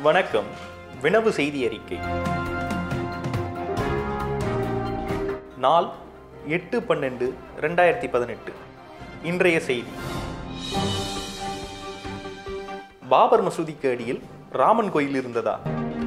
வணக்கம் வினவு செய்தி அறிக்கை நாள் எட்டு பன்னெண்டு ரெண்டாயிரத்தி பதினெட்டு இன்றைய செய்தி பாபர் மசூதிக்கு அடியில் ராமன் கோயில் இருந்ததா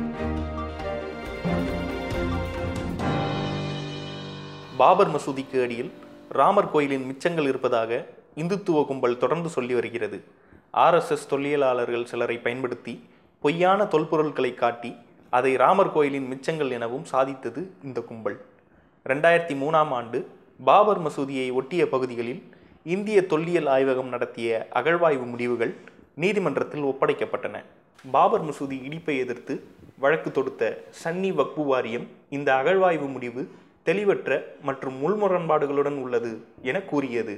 பாபர் மசூதிக்கு அடியில் ராமர் கோயிலின் மிச்சங்கள் இருப்பதாக இந்துத்துவ கும்பல் தொடர்ந்து சொல்லி வருகிறது ஆர்எஸ்எஸ் தொல்லியலாளர்கள் சிலரை பயன்படுத்தி பொய்யான தொல்பொருட்களை காட்டி அதை ராமர் கோயிலின் மிச்சங்கள் எனவும் சாதித்தது இந்த கும்பல் ரெண்டாயிரத்தி மூணாம் ஆண்டு பாபர் மசூதியை ஒட்டிய பகுதிகளில் இந்திய தொல்லியல் ஆய்வகம் நடத்திய அகழ்வாய்வு முடிவுகள் நீதிமன்றத்தில் ஒப்படைக்கப்பட்டன பாபர் மசூதி இடிப்பை எதிர்த்து வழக்கு தொடுத்த சன்னி வக்பு வாரியம் இந்த அகழ்வாய்வு முடிவு தெளிவற்ற மற்றும் முள்முரண்பாடுகளுடன் உள்ளது என கூறியது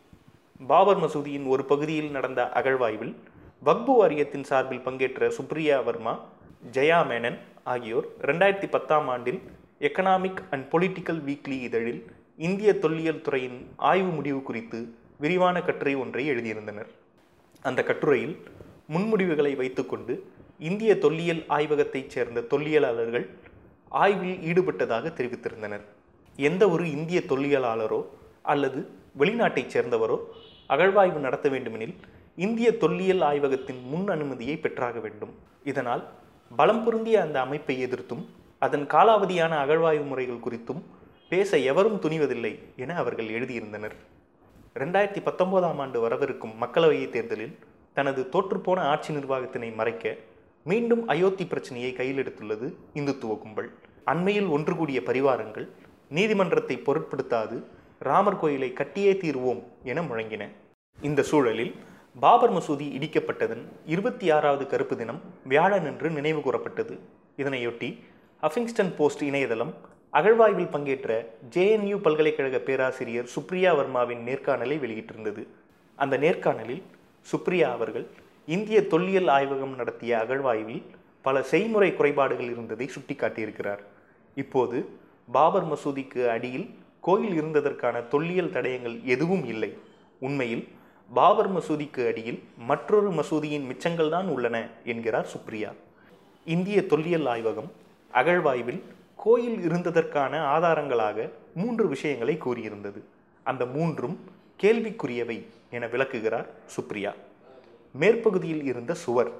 பாபர் மசூதியின் ஒரு பகுதியில் நடந்த அகழ்வாய்வில் வக்பு வாரியத்தின் சார்பில் பங்கேற்ற சுப்ரியா வர்மா ஜெயா மேனன் ஆகியோர் ரெண்டாயிரத்தி பத்தாம் ஆண்டில் எக்கனாமிக் அண்ட் பொலிட்டிக்கல் வீக்லி இதழில் இந்திய தொல்லியல் துறையின் ஆய்வு முடிவு குறித்து விரிவான கட்டுரை ஒன்றை எழுதியிருந்தனர் அந்த கட்டுரையில் முன்முடிவுகளை வைத்துக்கொண்டு இந்திய தொல்லியல் ஆய்வகத்தைச் சேர்ந்த தொல்லியலாளர்கள் ஆய்வில் ஈடுபட்டதாக தெரிவித்திருந்தனர் எந்த ஒரு இந்திய தொல்லியலாளரோ அல்லது வெளிநாட்டைச் சேர்ந்தவரோ அகழ்வாய்வு நடத்த வேண்டுமெனில் இந்திய தொல்லியல் ஆய்வகத்தின் முன் அனுமதியை பெற்றாக வேண்டும் இதனால் பலம் பொருந்திய அந்த அமைப்பை எதிர்த்தும் அதன் காலாவதியான அகழ்வாய்வு முறைகள் குறித்தும் பேச எவரும் துணிவதில்லை என அவர்கள் எழுதியிருந்தனர் ரெண்டாயிரத்தி பத்தொன்பதாம் ஆண்டு வரவிருக்கும் மக்களவைத் தேர்தலில் தனது தோற்றுப்போன ஆட்சி நிர்வாகத்தினை மறைக்க மீண்டும் அயோத்தி பிரச்சனையை கையில் எடுத்துள்ளது இந்துத்துவ கும்பல் அண்மையில் ஒன்று கூடிய பரிவாரங்கள் நீதிமன்றத்தை பொருட்படுத்தாது ராமர் கோயிலை கட்டியே தீர்வோம் என முழங்கின இந்த சூழலில் பாபர் மசூதி இடிக்கப்பட்டதன் இருபத்தி ஆறாவது கருப்பு தினம் வியாழனன்று நினைவு கூறப்பட்டது இதனையொட்டி ஹஃபிங்ஸ்டன் போஸ்ட் இணையதளம் அகழ்வாய்வில் பங்கேற்ற ஜேஎன்யூ பல்கலைக்கழக பேராசிரியர் சுப்ரியா வர்மாவின் நேர்காணலை வெளியிட்டிருந்தது அந்த நேர்காணலில் சுப்ரியா அவர்கள் இந்திய தொல்லியல் ஆய்வகம் நடத்திய அகழ்வாய்வில் பல செய்முறை குறைபாடுகள் இருந்ததை சுட்டிக்காட்டியிருக்கிறார் இப்போது பாபர் மசூதிக்கு அடியில் கோயில் இருந்ததற்கான தொல்லியல் தடயங்கள் எதுவும் இல்லை உண்மையில் பாபர் மசூதிக்கு அடியில் மற்றொரு மசூதியின் மிச்சங்கள் தான் உள்ளன என்கிறார் சுப்ரியா இந்திய தொல்லியல் ஆய்வகம் அகழ்வாய்வில் கோயில் இருந்ததற்கான ஆதாரங்களாக மூன்று விஷயங்களை கூறியிருந்தது அந்த மூன்றும் கேள்விக்குரியவை என விளக்குகிறார் சுப்ரியா மேற்பகுதியில் இருந்த சுவர்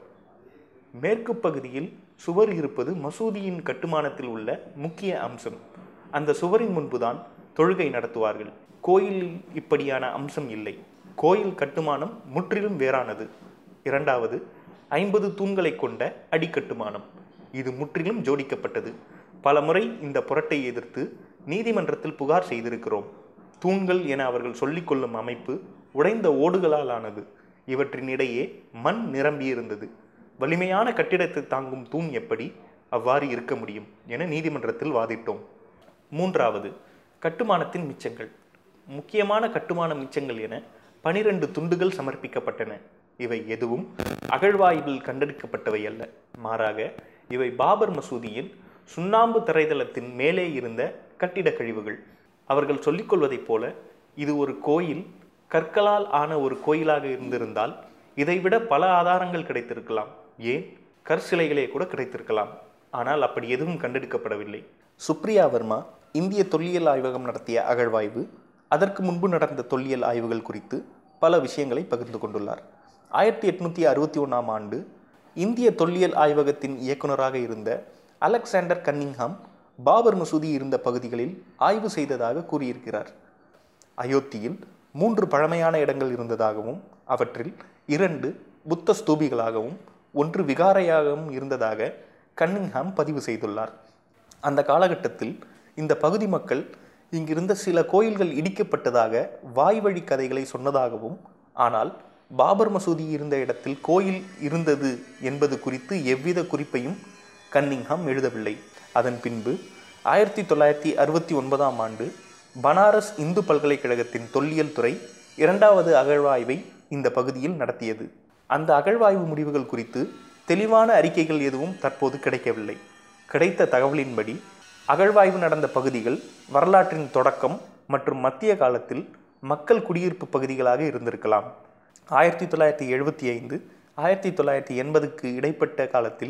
மேற்கு பகுதியில் சுவர் இருப்பது மசூதியின் கட்டுமானத்தில் உள்ள முக்கிய அம்சம் அந்த சுவரின் முன்புதான் தொழுகை நடத்துவார்கள் கோயிலில் இப்படியான அம்சம் இல்லை கோயில் கட்டுமானம் முற்றிலும் வேறானது இரண்டாவது ஐம்பது தூண்களை கொண்ட அடிக்கட்டுமானம் இது முற்றிலும் ஜோடிக்கப்பட்டது பலமுறை இந்த புரட்டை எதிர்த்து நீதிமன்றத்தில் புகார் செய்திருக்கிறோம் தூண்கள் என அவர்கள் சொல்லிக்கொள்ளும் அமைப்பு உடைந்த ஓடுகளால் ஆனது இவற்றின் இடையே மண் நிரம்பியிருந்தது வலிமையான கட்டிடத்தை தாங்கும் தூண் எப்படி அவ்வாறு இருக்க முடியும் என நீதிமன்றத்தில் வாதிட்டோம் மூன்றாவது கட்டுமானத்தின் மிச்சங்கள் முக்கியமான கட்டுமான மிச்சங்கள் என பனிரெண்டு துண்டுகள் சமர்ப்பிக்கப்பட்டன இவை எதுவும் அகழ்வாய்வில் கண்டெடுக்கப்பட்டவை அல்ல மாறாக இவை பாபர் மசூதியின் சுண்ணாம்பு தரைதளத்தின் மேலே இருந்த கட்டிட கழிவுகள் அவர்கள் சொல்லிக்கொள்வதைப் போல இது ஒரு கோயில் கற்களால் ஆன ஒரு கோயிலாக இருந்திருந்தால் இதைவிட பல ஆதாரங்கள் கிடைத்திருக்கலாம் ஏன் கற்சிலைகளே கூட கிடைத்திருக்கலாம் ஆனால் அப்படி எதுவும் கண்டெடுக்கப்படவில்லை சுப்ரியா வர்மா இந்திய தொல்லியல் ஆய்வகம் நடத்திய அகழ்வாய்வு அதற்கு முன்பு நடந்த தொல்லியல் ஆய்வுகள் குறித்து பல விஷயங்களை பகிர்ந்து கொண்டுள்ளார் ஆயிரத்தி எட்நூற்றி அறுபத்தி ஒன்றாம் ஆண்டு இந்திய தொல்லியல் ஆய்வகத்தின் இயக்குநராக இருந்த அலெக்சாண்டர் கன்னிங்ஹாம் பாபர் மசூதி இருந்த பகுதிகளில் ஆய்வு செய்ததாக கூறியிருக்கிறார் அயோத்தியில் மூன்று பழமையான இடங்கள் இருந்ததாகவும் அவற்றில் இரண்டு புத்த ஸ்தூபிகளாகவும் ஒன்று விகாரையாகவும் இருந்ததாக கன்னிங்ஹாம் பதிவு செய்துள்ளார் அந்த காலகட்டத்தில் இந்த பகுதி மக்கள் இங்கிருந்த சில கோயில்கள் இடிக்கப்பட்டதாக வாய்வழி கதைகளை சொன்னதாகவும் ஆனால் பாபர் மசூதி இருந்த இடத்தில் கோயில் இருந்தது என்பது குறித்து எவ்வித குறிப்பையும் கன்னிங்ஹாம் எழுதவில்லை அதன் பின்பு ஆயிரத்தி தொள்ளாயிரத்தி அறுபத்தி ஒன்பதாம் ஆண்டு பனாரஸ் இந்து பல்கலைக்கழகத்தின் தொல்லியல் துறை இரண்டாவது அகழ்வாய்வை இந்த பகுதியில் நடத்தியது அந்த அகழ்வாய்வு முடிவுகள் குறித்து தெளிவான அறிக்கைகள் எதுவும் தற்போது கிடைக்கவில்லை கிடைத்த தகவலின்படி அகழ்வாய்வு நடந்த பகுதிகள் வரலாற்றின் தொடக்கம் மற்றும் மத்திய காலத்தில் மக்கள் குடியிருப்பு பகுதிகளாக இருந்திருக்கலாம் ஆயிரத்தி தொள்ளாயிரத்தி எழுபத்தி ஐந்து ஆயிரத்தி தொள்ளாயிரத்தி எண்பதுக்கு இடைப்பட்ட காலத்தில்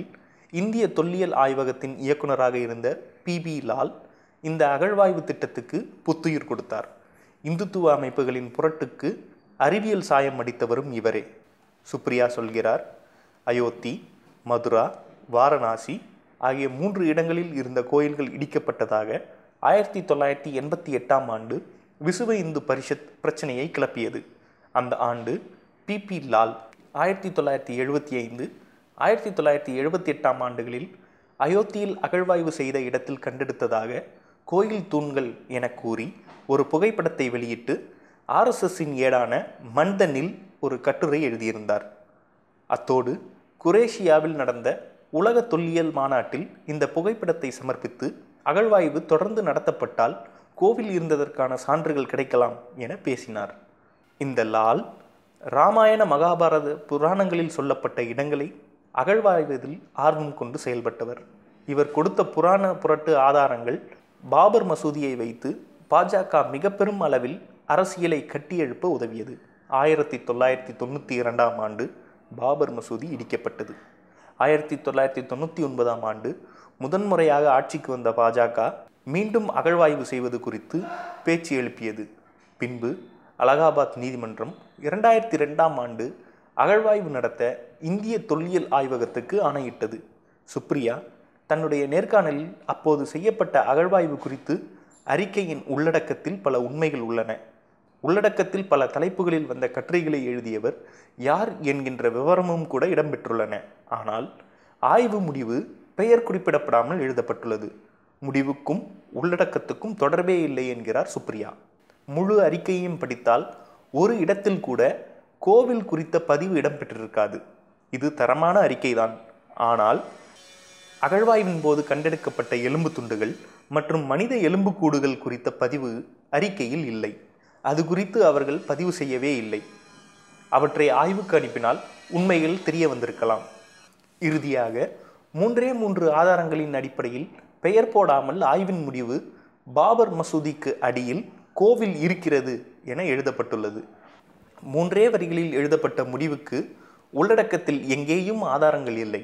இந்திய தொல்லியல் ஆய்வகத்தின் இயக்குனராக இருந்த பி பி லால் இந்த அகழ்வாய்வு திட்டத்துக்கு புத்துயிர் கொடுத்தார் இந்துத்துவ அமைப்புகளின் புரட்டுக்கு அறிவியல் சாயம் அடித்தவரும் இவரே சுப்ரியா சொல்கிறார் அயோத்தி மதுரா வாரணாசி ஆகிய மூன்று இடங்களில் இருந்த கோயில்கள் இடிக்கப்பட்டதாக ஆயிரத்தி தொள்ளாயிரத்தி எண்பத்தி எட்டாம் ஆண்டு விசுவ இந்து பரிஷத் பிரச்சனையை கிளப்பியது அந்த ஆண்டு பி பி லால் ஆயிரத்தி தொள்ளாயிரத்தி எழுபத்தி ஐந்து ஆயிரத்தி தொள்ளாயிரத்தி எழுபத்தி எட்டாம் ஆண்டுகளில் அயோத்தியில் அகழ்வாய்வு செய்த இடத்தில் கண்டெடுத்ததாக கோயில் தூண்கள் என கூறி ஒரு புகைப்படத்தை வெளியிட்டு ஆர்எஸ்எஸ்ஸின் ஏடான மண்டனில் ஒரு கட்டுரை எழுதியிருந்தார் அத்தோடு குரேஷியாவில் நடந்த உலக தொல்லியல் மாநாட்டில் இந்த புகைப்படத்தை சமர்ப்பித்து அகழ்வாய்வு தொடர்ந்து நடத்தப்பட்டால் கோவில் இருந்ததற்கான சான்றுகள் கிடைக்கலாம் என பேசினார் இந்த லால் ராமாயண மகாபாரத புராணங்களில் சொல்லப்பட்ட இடங்களை அகழ்வாய்வதில் ஆர்வம் கொண்டு செயல்பட்டவர் இவர் கொடுத்த புராண புரட்டு ஆதாரங்கள் பாபர் மசூதியை வைத்து பாஜக மிக பெரும் அளவில் அரசியலை கட்டியெழுப்ப உதவியது ஆயிரத்தி தொள்ளாயிரத்தி தொண்ணூற்றி இரண்டாம் ஆண்டு பாபர் மசூதி இடிக்கப்பட்டது ஆயிரத்தி தொள்ளாயிரத்தி தொண்ணூற்றி ஒன்பதாம் ஆண்டு முதன்முறையாக ஆட்சிக்கு வந்த பாஜக மீண்டும் அகழ்வாய்வு செய்வது குறித்து பேச்சு எழுப்பியது பின்பு அலகாபாத் நீதிமன்றம் இரண்டாயிரத்தி ரெண்டாம் ஆண்டு அகழ்வாய்வு நடத்த இந்திய தொல்லியல் ஆய்வகத்துக்கு ஆணையிட்டது சுப்ரியா தன்னுடைய நேர்காணலில் அப்போது செய்யப்பட்ட அகழ்வாய்வு குறித்து அறிக்கையின் உள்ளடக்கத்தில் பல உண்மைகள் உள்ளன உள்ளடக்கத்தில் பல தலைப்புகளில் வந்த கட்டுரைகளை எழுதியவர் யார் என்கின்ற விவரமும் கூட இடம்பெற்றுள்ளன ஆனால் ஆய்வு முடிவு பெயர் குறிப்பிடப்படாமல் எழுதப்பட்டுள்ளது முடிவுக்கும் உள்ளடக்கத்துக்கும் தொடர்பே இல்லை என்கிறார் சுப்ரியா முழு அறிக்கையையும் படித்தால் ஒரு இடத்தில் கூட கோவில் குறித்த பதிவு இடம்பெற்றிருக்காது இது தரமான அறிக்கைதான் ஆனால் அகழ்வாய்வின் போது கண்டெடுக்கப்பட்ட எலும்பு துண்டுகள் மற்றும் மனித எலும்புக்கூடுகள் குறித்த பதிவு அறிக்கையில் இல்லை அது குறித்து அவர்கள் பதிவு செய்யவே இல்லை அவற்றை ஆய்வுக்கு அனுப்பினால் உண்மைகள் தெரிய வந்திருக்கலாம் இறுதியாக மூன்றே மூன்று ஆதாரங்களின் அடிப்படையில் பெயர் போடாமல் ஆய்வின் முடிவு பாபர் மசூதிக்கு அடியில் கோவில் இருக்கிறது என எழுதப்பட்டுள்ளது மூன்றே வரிகளில் எழுதப்பட்ட முடிவுக்கு உள்ளடக்கத்தில் எங்கேயும் ஆதாரங்கள் இல்லை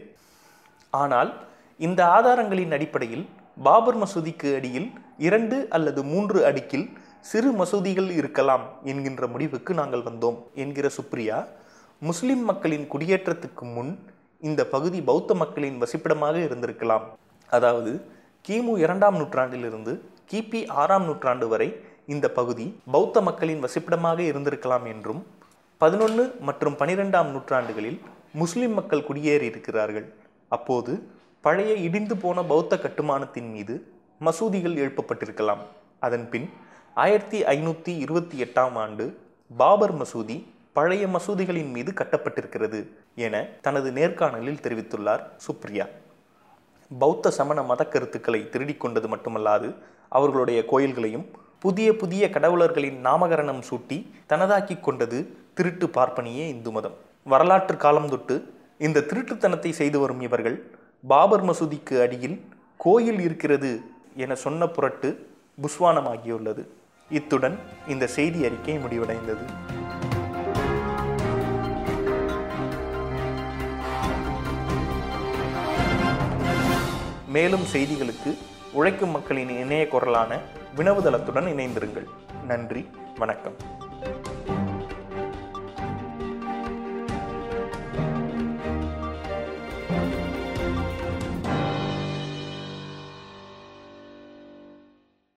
ஆனால் இந்த ஆதாரங்களின் அடிப்படையில் பாபர் மசூதிக்கு அடியில் இரண்டு அல்லது மூன்று அடுக்கில் சிறு மசூதிகள் இருக்கலாம் என்கின்ற முடிவுக்கு நாங்கள் வந்தோம் என்கிற சுப்ரியா முஸ்லிம் மக்களின் குடியேற்றத்துக்கு முன் இந்த பகுதி பௌத்த மக்களின் வசிப்பிடமாக இருந்திருக்கலாம் அதாவது கிமு இரண்டாம் நூற்றாண்டிலிருந்து கிபி ஆறாம் நூற்றாண்டு வரை இந்த பகுதி பௌத்த மக்களின் வசிப்பிடமாக இருந்திருக்கலாம் என்றும் பதினொன்று மற்றும் பனிரெண்டாம் நூற்றாண்டுகளில் முஸ்லிம் மக்கள் குடியேறி இருக்கிறார்கள் அப்போது பழைய இடிந்து போன பௌத்த கட்டுமானத்தின் மீது மசூதிகள் எழுப்பப்பட்டிருக்கலாம் அதன் பின் ஆயிரத்தி ஐநூற்றி இருபத்தி எட்டாம் ஆண்டு பாபர் மசூதி பழைய மசூதிகளின் மீது கட்டப்பட்டிருக்கிறது என தனது நேர்காணலில் தெரிவித்துள்ளார் சுப்ரியா பௌத்த சமண மத கருத்துக்களை திருடிக் கொண்டது மட்டுமல்லாது அவர்களுடைய கோயில்களையும் புதிய புதிய கடவுளர்களின் நாமகரணம் சூட்டி தனதாக்கிக் கொண்டது திருட்டு பார்ப்பனியே இந்து மதம் வரலாற்று காலம் தொட்டு இந்த திருட்டுத்தனத்தை செய்து வரும் இவர்கள் பாபர் மசூதிக்கு அடியில் கோயில் இருக்கிறது என சொன்ன புரட்டு புஸ்வானமாகியுள்ளது இத்துடன் இந்த செய்தி அறிக்கை முடிவடைந்தது மேலும் செய்திகளுக்கு உழைக்கும் மக்களின் இணைய குரலான வினவுதளத்துடன் இணைந்திருங்கள் நன்றி வணக்கம்